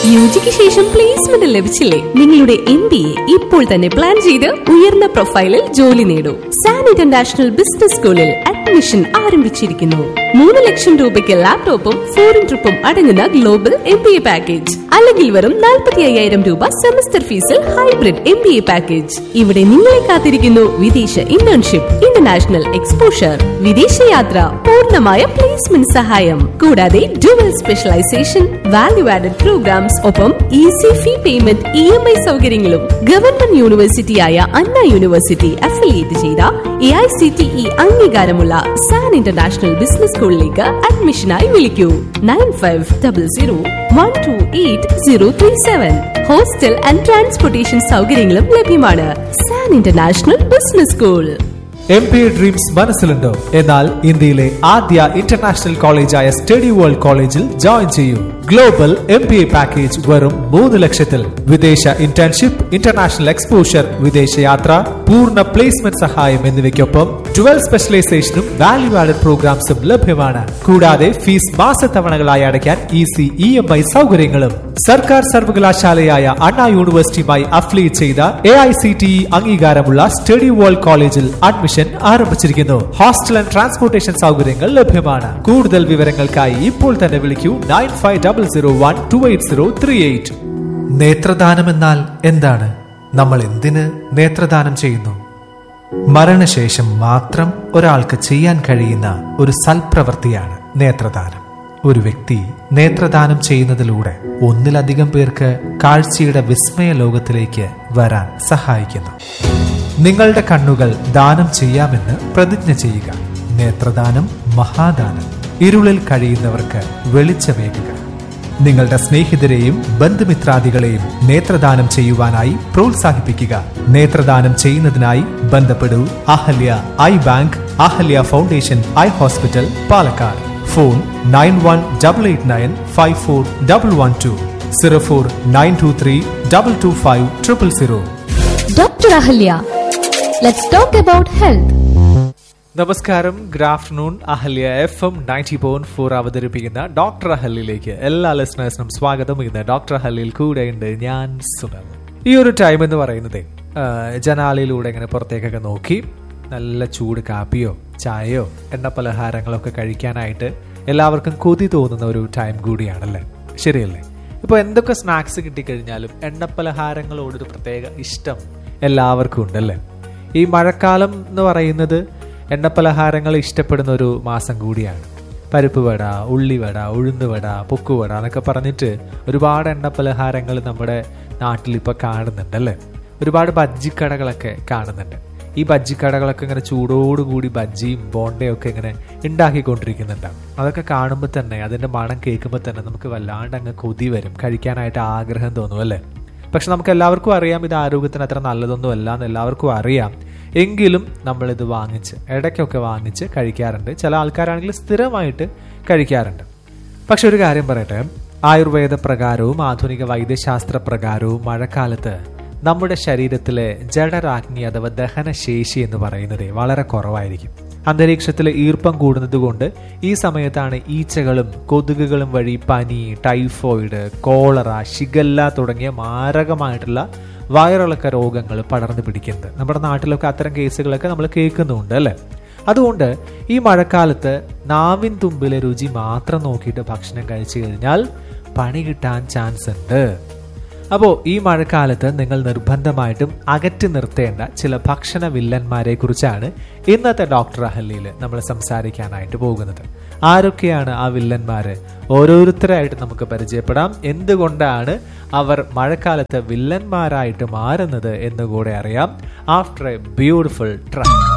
U ജിക്ക് ശേഷം placement ലഭിച്ചില്ലേ നിങ്ങളുടെ എം ബി എ ഇപ്പോൾ തന്നെ പ്ലാൻ ചെയ്ത് ഉയർന്ന പ്രൊഫൈലിൽ ജോലി നേടൂ സാൻ ഇന്റർനാഷണൽ ബിസിനസ് സ്കൂളിൽ അഡ്മിഷൻ ആരംഭിച്ചിരിക്കുന്നു മൂന്ന് ലക്ഷം രൂപയ്ക്ക് ലാപ്ടോപ്പും ഫോറിൻ ട്രിപ്പും അടങ്ങുന്ന global M B A package അല്ലെങ്കിൽ വെറും നാൽപ്പത്തി അയ്യായിരം രൂപ സെമസ്റ്റർ ഫീസിൽ hybrid M B A package ഇവിടെ നിങ്ങളെ കാത്തിരിക്കുന്നു വിദേശ ഇന്റേൺഷിപ്പ് ഇന്റർനാഷണൽ എക്സ്പോഷർ വിദേശയാത്ര പൂർണ്ണമായ പ്ലേസ്മെന്റ് സഹായം കൂടാതെ dual specialisation value added programmes ഒപ്പം easy fee payment E M I സൗകര്യങ്ങളും ഗവൺമെന്റ് യൂണിവേഴ്സിറ്റിയായ അണ്ണ യൂണിവേഴ്സിറ്റി അഫിലിയേറ്റ് ചെയ്ത A I C T E അംഗീകാരമുള്ള സാൻ ഇന്റർനാഷണൽ ബിസിനസ് സ്കൂളിലേക്ക് അഡ്മിഷനായി വിളിക്കൂ nine five double zero one two eight zero three seven hostel and transportation സൗകര്യങ്ങളും ലഭ്യമാണ് San international business school M P dreams മനസ്സിലുണ്ടോ എന്നാൽ ഇന്ത്യയിലെ ആദ്യ ഇന്റർനാഷണൽ കോളേജായ സ്റ്റഡി വേൾഡ് കോളേജിൽ ജോയിൻ ചെയ്യൂ global M P A package വെറും മൂന്ന് ലക്ഷത്തിൽ വിദേശ ഇന്റേൺഷിപ്പ് ഇന്റർനാഷണൽ എക്സ്പോഷർ വിദേശയാത്ര പൂർണ്ണ പ്ലേസ്മെന്റ് സഹായം എന്നിവയ്ക്കൊപ്പം ട്വൽവ് സ്പെഷ്യലൈസേഷനും വാല്യൂ ആഡഡ് പ്രോഗ്രാംസും ലഭ്യമാണ് കൂടാതെ ഫീസ് മാസത്തവണകളായി അടയ്ക്കാൻ ഈസി ഇ എം ഐ സൗകര്യങ്ങളും സർക്കാർ സർവകലാശാലയായ അണ്ണാ യൂണിവേഴ്സിറ്റിയുമായി അഫിലിയേറ്റ് ചെയ്ത A I C T E അംഗീകാരമുള്ള സ്റ്റഡി വേൾഡ് കോളേജിൽ അഡ്മിഷൻ ആരംഭിച്ചിരിക്കുന്നു ഹോസ്റ്റൽ ആൻഡ് ട്രാൻസ്പോർട്ടേഷൻ സൗകര്യങ്ങൾ ലഭ്യമാണ് കൂടുതൽ വിവരങ്ങൾക്കായി ഇപ്പോൾ തന്നെ വിളിക്കൂ nine five double zero one two eight zero three eight നേത്രദാനം എന്നാൽ എന്താണ് നമ്മൾ എന്തിന് നേത്രദാനം ചെയ്യുന്നു മരണശേഷം മാത്രം ഒരാൾക്ക് ചെയ്യാൻ കഴിയുന്ന ഒരു സൽപ്രവൃത്തിയാണ് നേത്രദാനം ഒരു വ്യക്തി നേത്രദാനം ചെയ്യുന്നതിലൂടെ ഒന്നിലധികം പേർക്ക് കാഴ്ചയുടെ വിസ്മയ ലോകത്തിലേക്ക് വരാൻ സഹായിക്കുന്നു നിങ്ങളുടെ കണ്ണുകൾ ദാനം ചെയ്യാമെന്ന് പ്രതിജ്ഞ ചെയ്യുക നേത്രദാനം മഹാദാനം ഇരുളിൽ കഴിയുന്നവർക്ക് വെളിച്ചമേകുക നിങ്ങളുടെ സ്നേഹിതരെയും ബന്ധുമിത്രാദികളെയും നേത്രദാനം ചെയ്യുവാനായി പ്രോത്സാഹിപ്പിക്കുക നേത്രദാനം ചെയ്യുന്നതിനായി ബന്ധപ്പെടൂ Ahalya eye bank Ahalya foundation eye hospital Palakkad phone nine one double eight nine five four double one two zero four nine two three double two five triple zero Dr. Ahalya, let's talk about health. നമസ്കാരം good afternoon Ahalya F M ninety point four അവതരിപ്പിക്കുന്ന doctor അഹല്യയിലേക്ക് എല്ലാ ലിസണേഴ്സിനും സ്വാഗതം ഇന്ന് doctor അഹല്യയിൽ കൂടെയുണ്ട് ഞാൻ സുനൽ ഈ ഒരു ടൈം എന്ന് പറയുന്നത് ജനാലയിലൂടെ ഇങ്ങനെ പുറത്തേക്കൊക്കെ നോക്കി നല്ല ചൂട് കാപ്പിയോ ചായയോ എണ്ണ പലഹാരങ്ങളോ ഒക്കെ കഴിക്കാനായിട്ട് എല്ലാവർക്കും കൊതി തോന്നുന്ന ഒരു ടൈം കൂടിയാണല്ലേ ശരിയല്ലേ ഇപ്പോൾ എന്തൊക്കെ സ്നാക്സ് കിട്ടിക്കഴിഞ്ഞാലും എണ്ണപ്പലഹാരങ്ങളോടൊരു പ്രത്യേക ഇഷ്ടം എല്ലാവർക്കും ഉണ്ടല്ലേ ഈ മഴക്കാലം എന്ന് പറയുന്നത് എണ്ണപ്പലഹാരങ്ങൾ ഇഷ്ടപ്പെടുന്ന ഒരു മാസം കൂടിയാണ് പരിപ്പ് വട ഉള്ളിവട ഉഴുന്നുവട പൊക്കുവട എന്നൊക്കെ പറഞ്ഞിട്ട് ഒരുപാട് എണ്ണപ്പലഹാരങ്ങൾ നമ്മുടെ നാട്ടിൽ ഇപ്പോൾ കാണുന്നുണ്ടല്ലേ ഒരുപാട് ബജ്ജിക്കടകളൊക്കെ കാണുന്നുണ്ട് ഈ ബജ്ജിക്കടകളൊക്കെ ഇങ്ങനെ ചൂടോടുകൂടി ബജ്ജിയും ബോണ്ടയും ഒക്കെ ഇങ്ങനെ ഉണ്ടാക്കിക്കൊണ്ടിരിക്കുന്നുണ്ടാവും അതൊക്കെ കാണുമ്പോൾ തന്നെ അതിൻ്റെ മണം കേൾക്കുമ്പോൾ തന്നെ നമുക്ക് വല്ലാണ്ട് അങ്ങ് കൊതി വരും കഴിക്കാനായിട്ട് ആഗ്രഹം തോന്നും അല്ലേ പക്ഷെ നമുക്ക് എല്ലാവർക്കും അറിയാം ഇത് ആരോഗ്യത്തിന് അത്ര നല്ലതൊന്നും അല്ല എന്ന് എല്ലാവർക്കും അറിയാം എങ്കിലും നമ്മളിത് വാങ്ങിച്ച് ഇടയ്ക്കൊക്കെ വാങ്ങിച്ച് കഴിക്കാറുണ്ട് ചില ആൾക്കാരാണെങ്കിൽ സ്ഥിരമായിട്ട് കഴിക്കാറുണ്ട് പക്ഷെ ഒരു കാര്യം പറയട്ടെ ആയുർവേദ പ്രകാരവും ആധുനിക വൈദ്യശാസ്ത്ര പ്രകാരവും മഴക്കാലത്ത് നമ്മുടെ ശരീരത്തിലെ ജഡരാഗ്നി അഥവാ ദഹനശേഷി എന്ന് പറയുന്നത് വളരെ കുറവായിരിക്കും അന്തരീക്ഷത്തിലെ ഈർപ്പം കൂടുന്നത് കൊണ്ട് ഈ സമയത്താണ് ഈച്ചകളും കൊതുകുകളും വഴി പനി ടൈഫോയിഡ് കോളറ ഷിഗല്ല തുടങ്ങിയ മാരകമായിട്ടുള്ള വയറിളക്ക രോഗങ്ങൾ പടർന്നു പിടിക്കുന്നത് നമ്മുടെ നാട്ടിലൊക്കെ അത്തരം കേസുകളൊക്കെ നമ്മൾ കേൾക്കുന്നുണ്ട് അല്ലേ അതുകൊണ്ട് ഈ മഴക്കാലത്ത് നാവിൻ തുമ്പിലെ രുചി മാത്രം നോക്കിയിട്ട് ഭക്ഷണം കഴിച്ചു കഴിഞ്ഞാൽ പണി കിട്ടാൻ ചാൻസ് ഉണ്ട് അപ്പോൾ ഈ മഴക്കാലത്ത് നിങ്ങൾ നിർബന്ധമായിട്ടും അകറ്റി നിർത്തേണ്ട ചില ഭക്ഷണ വില്ലന്മാരെ കുറിച്ചാണ് ഇന്നത്തെ ഡോക്ടർ അഹല്ലിയിൽ നമ്മൾ സംസാരിക്കാനായിട്ട് പോകുന്നത് ആരൊക്കെയാണ് ആ വില്ലന്മാര് ഓരോരുത്തരായിട്ട് നമുക്ക് പരിചയപ്പെടാം എന്തുകൊണ്ടാണ് അവർ മഴക്കാലത്ത് വില്ലന്മാരായിട്ട് മാറുന്നത് എന്നുകൂടെ അറിയാം ആഫ്റ്റർ എ ബ്യൂട്ടിഫുൾ ട്രാക്ക്